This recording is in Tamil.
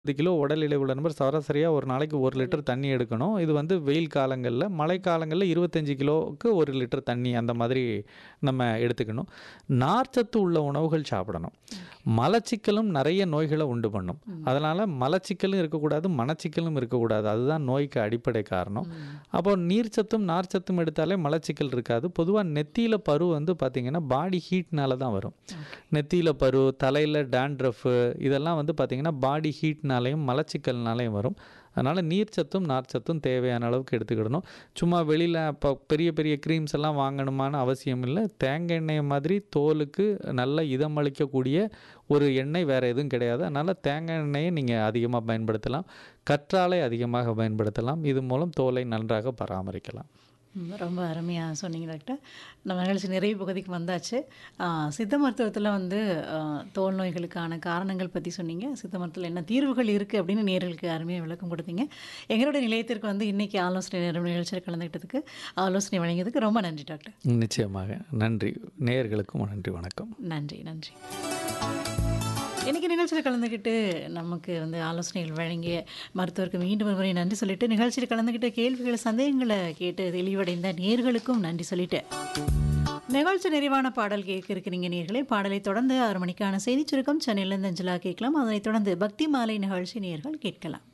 10 கிலோ உடல் எடை உள்ள நபர் சராசரியா ஒரு நாளைக்கு 1 லிட்டர் தண்ணி எடுக்கணும். இது வந்து வெயில் காலங்கள்ல, மழை காலங்கள்ல 25 கிலோவுக்கு 1 லிட்டர் தண்ணி அந்த மாதிரி நம்ம எடுத்துக்கணும். நார்ச்சத்து உள்ள உணவுகள் சாப்பிடணும். மலச்சிக்கலும் நெறைய நோய்கள உண்டு பண்ணும். அதனால மலச்சிக்கலும் இருக்கக்கூடாது, மனச்சிக்கலும் இருக்கக்கூடாது. அதுதான் நோய்க்கு அடிப்படை காரணம். அப்போ நீர்ச்சத்தும், நார்ச்சத்தும் எடுத்தாலே மலச்சிக்கல் இருக்காது. பொதுவா நெத்தியில பரு வந்து பார்த்தீங்கன்னா, பாடி ஹீட்னால தான் வரும். நெத்தியில பரு, தலையில டாண்ட்ரஃப் இதெல்லாம் வந்து பார்த்தீங்கன்னா, பாடி ஹீட்னாலயும், மலச்சிக்கல்னாலயும் வரும். அதனால நீர்ச்சத்தும், நார்ச்சத்தும் தேவையான அளவுக்கு எடுத்துக்கிடணும். சும்மா வெளியில இப்போ பெரிய பெரிய கிரீம்ஸ் எல்லாம் வாங்கணுமான்னு அவசியம் இல்ல. தேங்காய் எண்ணெய மாதிரி தோலுக்கு நல்ல இதமளிக்கக்கூடிய ஒரு எண்ணெய் வேற எதுவும் கிடையாது. அதனால தேங்காய் எண்ணெய நீங்க அதிகமா பயன்படுத்தலாம். கற்றாழை அதிகமாக பயன்படுத்தலாம். இது மூலம் தோலை நன்றாக பராமரிக்கலாம். ம். ரொம்ப அருமையா சொன்னீங்க டாக்டர். நம்ம நிகழ்ச்சி நிறைவு பகுதிக்கு வந்தாச்சு. ஆ சித்த மருத்துவத்தில வந்து அ தோல் நோய்களுக்கான காரணங்கள் பத்தி சொன்னீங்க. சித்த மருத்துவத்தில என்ன தீர்வுகள் இருக்கு அப்படின்னு நேயர்களுக்கு அருமையா விளக்கம் கொடுத்தீங்க. எங்களுடைய நிலையத்திற்கு வந்து இன்னைக்கு ஆலோசனை நேரம் நிகழ்ச்சியில கலந்துக்கிட்டதுக்கு, ஆலோசனை வழங்கியதுக்கு ரொம்ப நன்றி டாக்டர். நிச்சயமாக. நன்றி. நேயர்களுக்கும் நன்றி. வணக்கம். நன்றி, நன்றி. இன்னைக்கு நிகழ்ச்சியில கலந்துக்கிட்டு நமக்கு வந்து ஆலோசனைகள் வழங்கிய மருத்துவருக்கு மீண்டும் ஒரு முறை நன்றி சொல்லிட்டு, நிகழ்ச்சியில கலந்துக்கிட்ட கேள்விகள, சந்தேகங்கள கேட்டு தெளிவடைந்த நேயர்களுக்கும் நன்றி சொல்லிட்டு, நிகழ்ச்சி நிறைவான பாடல் கேட்க இருக்கிறீங்க நேயர்களே. பாடலை தொடர்ந்து 6 மணிக்கான செய்திச் சுருக்கம் சென்னையிலிருந்து அஞ்சலா கேட்கலாம். அதனைத் தொடர்ந்து பக்தி மாலை நிகழ்ச்சி நேயர்கள் கேட்கலாம்.